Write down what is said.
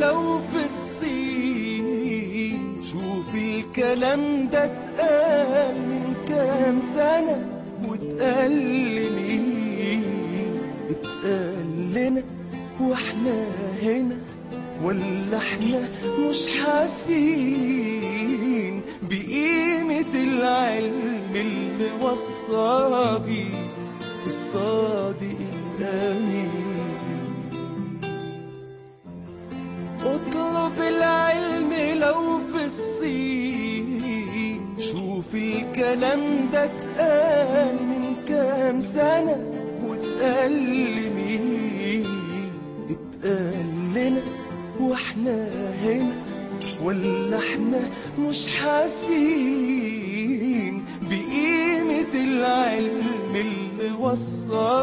لو في الصين شوف الكلام ده اتقال من كام سنة واتقال لمين اتقال لنا واحنا هنا ولا احنا مش حاسين بقيمة العلم اللي وصى بيه الصادق الأمين اطلب العلم لو في الصين شوف الكلام ده اتقال من كام سنة واتقال لمين اتقال لنا واحنا هنا ولا احنا مش حاسين بقيمة العلم اللي وصى